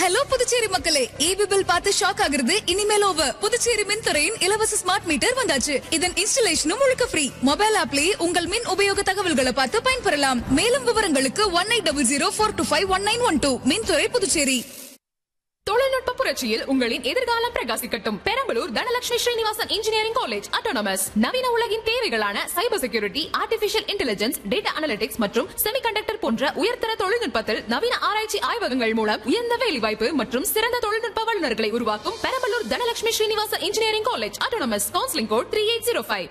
hello Puducherry மக்களே EB bill பார்த்து shock ஆகுறது இனிமேல் ஓவர் புதுச்சேரி மின்துறையின் இலவச ஸ்மார்ட் மீட்டர் வந்தாச்சு இதன் இன்ஸ்டலேஷனும் முழுக்க ஃப்ரீ மொபைல் ஆப்லயே உங்கள் மின் உபயோக தகவல்களை பார்த்து பயன்பெறலாம் மேலும் விவரங்களுக்கு one eight double zero four two five one nine one two மின்துறை புதுச்சேரி தொழில்நுட்ப புரட்சியில் உங்களின் எதிர்காலம் பிரகாசிக்கட்டும் Perambalur Dhanalakshmi Srinivasan engineering college autonomous நவீன உலகின் தேவைகளான cyber security artificial intelligence data analytics மற்றும் செமிகண்டக்டர் போன்ற உயர்தர தொழில்நுட்பத்தில் நவீன ஆராய்ச்சி ஆய்வகங்கள் மூலம் உயர்ந்த வேலைவாய்ப்பு மற்றும் சிறந்த தொழில்நுட்ப வல்லுநர்களை உருவாக்கும் Perambalur Dhanalakshmi Srinivasan engineering college autonomous counselling code three eight zero five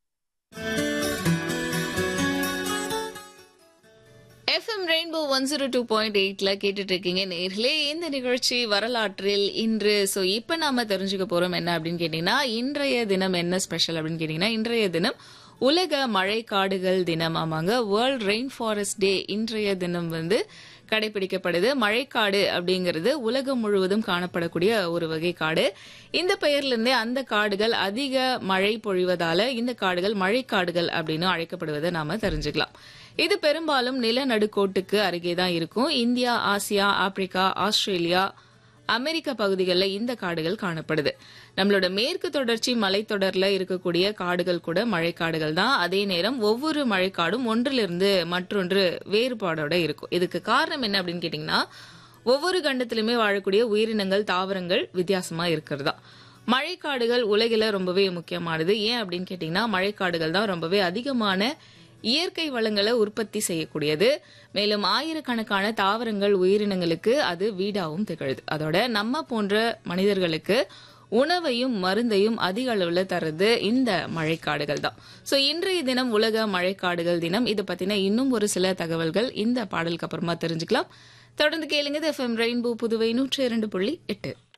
FM rainbow one zero two point எயிட்ல கேட்டுட்டு இருக்கீங்க நேர்களே இந்த நிகழ்ச்சி வரலாற்றில் இன்று ஸோ இப்போ நாம தெரிஞ்சுக்க போறோம் என்ன அப்படின்னு கேட்டீங்கன்னா இன்றைய தினம் என்ன ஸ்பெஷல் அப்படின்னு கேட்டீங்கன்னா இன்றைய தினம் உலக மழைக்காடுகள் தினம் ஆமாங்க வேர்ல்ட் ரெயின் ஃபாரஸ்ட் டே இன்றைய தினம் வந்து கடைபிடிக்கப்படுது மழைக்காடு அப்படிங்கிறது உலகம் முழுவதும் காணப்படக்கூடிய ஒரு வகை காடு இந்த பெயர்ல இருந்தே அந்த காடுகள் அதிக மழை பொழிவதால இந்த காடுகள் மழைக்காடுகள் அப்படின்னு அழைக்கப்படுவதை நாம தெரிஞ்சுக்கலாம் இது பெரும்பாலும் நிலநடுக்கோட்டுக்கு அருகே தான் இருக்கும் இந்தியா ஆசியா ஆப்பிரிக்கா ஆஸ்திரேலியா அமெரிக்க பகுதிகளில் இந்த காடுகள் காணப்படுது நம்மளோட மேற்கு தொடர்ச்சி மலைத்தொடர்ல இருக்கக்கூடிய காடுகள் கூட மழைக்காடுகள் தான் அதே நேரம் ஒவ்வொரு மழைக்காடும் ஒன்றிலிருந்து மற்றொன்று வேறுபாடோட இருக்கும் இதுக்கு காரணம் என்ன அப்படின்னு கேட்டீங்கன்னா ஒவ்வொரு கண்டத்திலுமே வாழக்கூடிய உயிரினங்கள் தாவரங்கள் வித்தியாசமா இருக்கிறதா மழைக்காடுகள் உலகில ரொம்பவே முக்கியமானது ஏன் அப்படின்னு கேட்டீங்கன்னா மழைக்காடுகள் தான் ரொம்பவே அதிகமான இயற்கை வளங்களை உற்பத்தி செய்யக்கூடியது மேலும் ஆயிரக்கணக்கான தாவரங்கள் உயிரினங்களுக்கு அது வீடாவும் திகழுது அதோட நம்ம போன்ற மனிதர்களுக்கு உணவையும் மருந்தையும் அதிக அளவுல தர்றது இந்த மழைக்காடுகள் தான் சோ இன்றைய தினம் உலக மழைக்காடுகள் தினம் இதை பத்தின இன்னும் ஒரு சில தகவல்கள் இந்த பாடலுக்கு அப்புறமா தெரிஞ்சுக்கலாம் தொடர்ந்து கேளுங்க எஃப்எம் ரெயின்போ புதுவை நூற்றி இரண்டு புள்ளி எட்டு